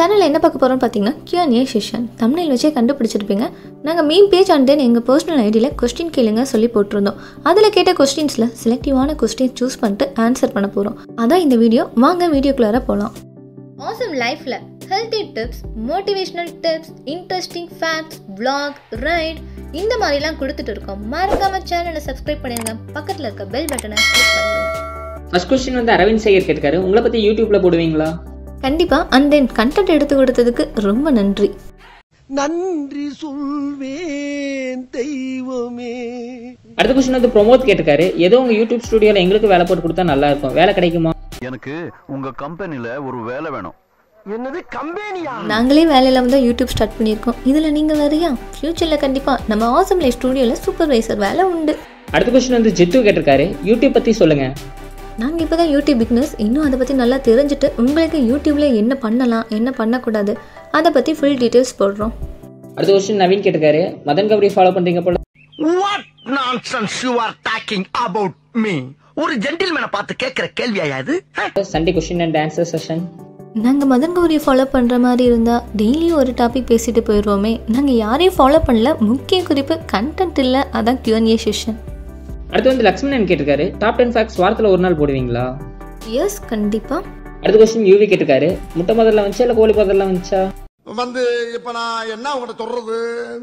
சேனலில் என்ன பார்க்க போகிறோம்னு பார்த்தீங்கன்னா கியூஎன்ஏ செஷன் தமிழில் வச்சே கண்டுபிடிச்சிருப்பீங்க நாங்கள் மீன் பேஜ் அண்ட் தென் எங்கள் பர்சனல் ஐடியில் கொஸ்டின் கேளுங்க சொல்லி போட்டிருந்தோம் அதில் கேட்ட கொஸ்டின்ஸில் செலக்டிவான கொஸ்டின் சூஸ் பண்ணிட்டு ஆன்சர் பண்ண போகிறோம் அதான் இந்த வீடியோ வாங்க வீடியோக்குள்ளார போகலாம் ஆசம் லைஃப்பில் healthy tips motivational tips interesting facts vlog right இந்த மாதிரிலாம் கொடுத்துட்டு இருக்கோம் மறக்காம சேனலை சப்ஸ்கிரைப் பண்ணிடுங்க பக்கத்தில் இருக்க பெல் பட்டனை கிளிக் பண்ணிடுங்க ஃபர்ஸ்ட் கொஸ்டின் வந்து அரவிந்த் சேகர் கேட்காரு உங்களை பத்தி யூடியூப்ல போடுவீங்களா கண்டிப்பாக அண்ட் தென் கண்டென்ட் எடுத்து கொடுத்ததுக்கு ரொம்ப நன்றி நன்றி சொல்வேன் தெய்வமே அடுத்த கொஸ்டின் வந்து ப்ரோமோத் கேட்டிருக்காரு ஏதோ உங்க யூடியூப் ஸ்டுடியோல எங்களுக்கு வேலை போட்டு கொடுத்தா நல்லா இருக்கும் வேலை கிடைக்குமா எனக்கு உங்க கம்பெனில ஒரு வேலை வேணும் என்னது கம்பெனியா நாங்களே வேலையில் வந்து யூடியூப் ஸ்டார்ட் பண்ணியிருக்கோம் இதில் நீங்கள் வேறையா ஃப்யூச்சரில் கண்டிப்பாக நம்ம ஆசம் லைஃப் ஸ்டூடியோவில் சூப்பர்வைசர் வேலை உண்டு அடுத்த கொஸ்டின் வந்து ஜித்து கேட்டிருக்காரு யூடியூப் பத்தி சொல்லுங்க நாங்கள் இப்போ தான் யூடியூப் பிக்னஸ் இன்னும் அதை பற்றி நல்லா தெரிஞ்சுட்டு உங்களுக்கு யூடியூப்பில் என்ன பண்ணலாம் என்ன பண்ணக்கூடாது அதை பற்றி ஃபுல் டீட்டெயில்ஸ் போடுறோம் அடுத்த கொஸ்டின் நவீன் கேட்டிருக்காரு மதன் கபடி ஃபாலோ பண்றீங்க போல what nonsense you are talking about me ஒரு ஜென்டில்மேனை பார்த்து கேட்கிற கேள்வியா இது Sunday question and answer session நாங்கள் மதன் கௌரியை ஃபாலோ பண்ணுற மாதிரி இருந்தால் டெய்லியும் ஒரு டாபிக் பேசிட்டு போயிடுவோமே நாங்கள் யாரையும் ஃபாலோ பண்ணல முக்கிய குறிப்பு கண்டென்ட் இல்லை அதான் கியூஎன்ஏ செஷன் அடுத்து வந்து லக்ஷ்மணன் கேட்டிருக்காரு டாப் டென் ஃபேக்ட்ஸ் வாரத்துல ஒரு நாள் போடுவீங்களா எஸ் கண்டிப்பாக அடுத்த கொஸ்டின் யூவி கேட்டிருக்காரு முட்டை முதல்ல வந்துச்சா இல்ல கோழி முதல்ல வந்துச்சா வந்து இப்ப நான் என்ன உங்கள்கிட்ட சொல்றது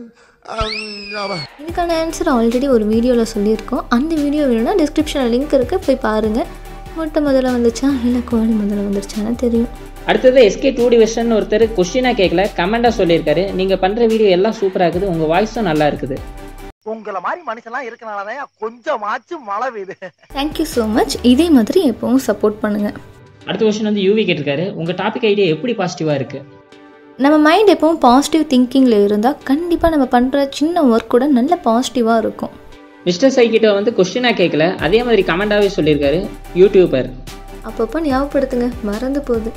அஹ், இதுக்கான ஆன்சர் ஆல்ரெடி ஒரு வீடியோவில் சொல்லியிருக்கோம் அந்த வீடியோ வேணும்னா டிஸ்கிரிப்ஷனில் லிங்க் இருக்குது போய் பாருங்கள் முட்டை முதல்ல வந்துச்சா இல்லை கோழி முதல்ல வந்துருச்சான்னு தெரியும் அடுத்தது எஸ்கே டூ டிவிஷன் ஒருத்தர் கொஸ்டினா கேட்கல கமெண்டா சொல்லியிருக்காரு நீங்க பண்ற வீடியோ எல்லாம் சூப்பரா இருக்குது உங்க வாய்ஸும் நல்லா இருக்குது உங்கள மாதிரி மனுஷன்லாம் இருக்கனாலதான் கொஞ்சமாச்சும் மழை பெய்யுது தேங்க்யூ ஸோ மச் இதே மாதிரி எப்பவும் சப்போர்ட் பண்ணுங்கள் அடுத்த கொஸ்டின் வந்து யூவி கேட்டிருக்காரு உங்க டாபிக் ஐடியா எப்படி பாசிட்டிவா இருக்கு நம்ம மைண்ட் எப்பவும் பாசிட்டிவ் திங்கிங்கில் இருந்தால் கண்டிப்பாக நம்ம பண்ணுற சின்ன ஒர்க் கூட நல்ல பாசிட்டிவாக இருக்கும் மிஸ்டர் சை கிட்ட வந்து கொஸ்டினா கேட்கல அதே மாதிரி கமெண்டாவே சொல்லியிருக்காரு யூடியூபர் அப்பப்போ ஞாபகப்படுத்துங்க மறந்து போகுது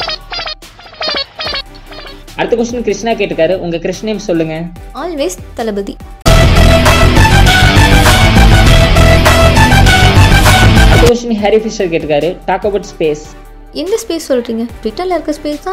அடுத்த கொஸ்டின் கிருஷ்ணா கேட்டிருக்காரு உங்க கிருஷ்ண நேம் சொல்லுங்க ஆல்வேஸ் தளபதி அடுத்த கொஸ்டின் ஹாரி ஃபிஷர் கேட்டிருக்காரு டாக் அபவுட் ஸ்பேஸ் எந்த ஸ்பேஸ் சொல்கிறீங்க ட்விட்டரில் இருக்க ஸ்பேஸா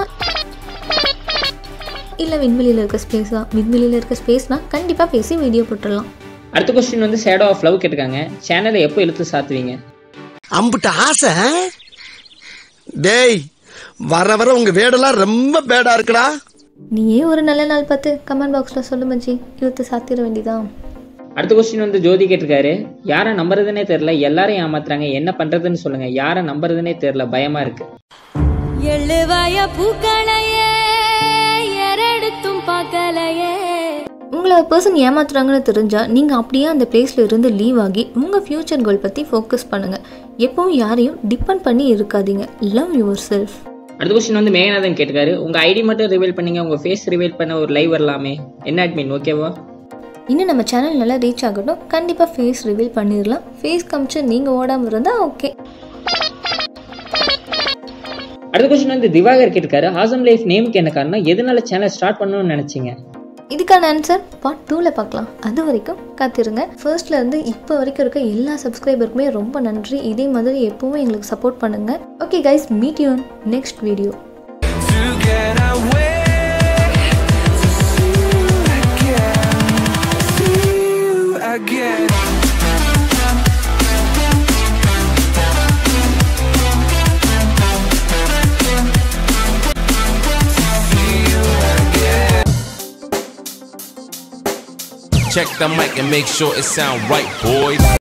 இல்லை விண்வெளியில் இருக்க ஸ்பேஸா விண்வெளியில் இருக்க ஸ்பேஸ்னால் கண்டிப்பாக பேசி வீடியோ போட்டுடலாம் அடுத்த கொஸ்டின் வந்து ஷேடோ ஆஃப் லவ் கேட்டிருக்காங்க சேனலை எப்போ இழுத்து சாத்துவீங்க அம்புட்ட ஆசை டேய் வர வர உங்க வேடெல்லாம் ரொம்ப பேடா இருக்குடா நீயே ஒரு நல்ல நாள் பார்த்து கமெண்ட் பாக்ஸில் சொல்லு மச்சி இழுத்து சாத்திர வேண்டியதான் அடுத்த கொஸ்டின் வந்து ஜோதி கேட்டிருக்காரு யாரை நம்புறதுனே தெரியல எல்லாரையும் ஏமாத்துறாங்க என்ன பண்றதுன்னு சொல்லுங்க யாரை நம்புறதுனே தெரியல பயமா இருக்கு எழுவாய பூக்களையே எரடுத்தும் பார்க்கலையே உங்களை பர்சன் ஏமாத்துறாங்கன்னு தெரிஞ்சால் நீங்கள் அப்படியே அந்த பிளேஸில் இருந்து லீவ் ஆகி உங்கள் ஃப்யூச்சர் கோல் பற்றி ஃபோக்கஸ் பண்ணுங்கள் எப்பவும் யாரையும் டிபெண்ட் பண்ணி இருக்காதீங்க லவ் யுவர் செல்ஃப் அடுத்த கொஸ்டின் வந்து மேகநாதன் கேட்டிருக்காரு உங்க ஐடி மட்டும் ரிவீல் பண்ணீங்க உங்க ஃபேஸ் ரிவீல் பண்ண ஒரு லைவ் வரலாமே என்ன அட்மின் ஓகேவா இன்னும் நம்ம சேனல் நல்லா ரீச் ஆகட்டும் கண்டிப்பாக ஃபேஸ் ரிவீல் பண்ணிடலாம் ஃபேஸ் காமிச்சு நீங்கள் ஓடாமல் இருந்தால் ஓகே அடுத்த கொஸ்டின் வந்து திவாகர் கேட்டிருக்காரு ஆசம் லைஃப் நேமுக்கு என்ன காரணம் எதனால சேனல் ஸ்டார்ட் பண்ணணும்னு நினைச்சீங்க இதுக்கான ஆன்சர் பார்ட் டூவில் பார்க்கலாம் அது வரைக்கும் காத்திருங்க ஃபர்ஸ்ட்ல இருந்து இப்போ வரைக்கும் இருக்க எல்லா சப்ஸ்கிரைபருக்குமே ரொம்ப நன்றி இதே மாதிரி எப்பவும் எங்களுக்கு சப்போர்ட் பண்ணுங்க okay guys meet you next video Check the mic and make sure it sound right, boys.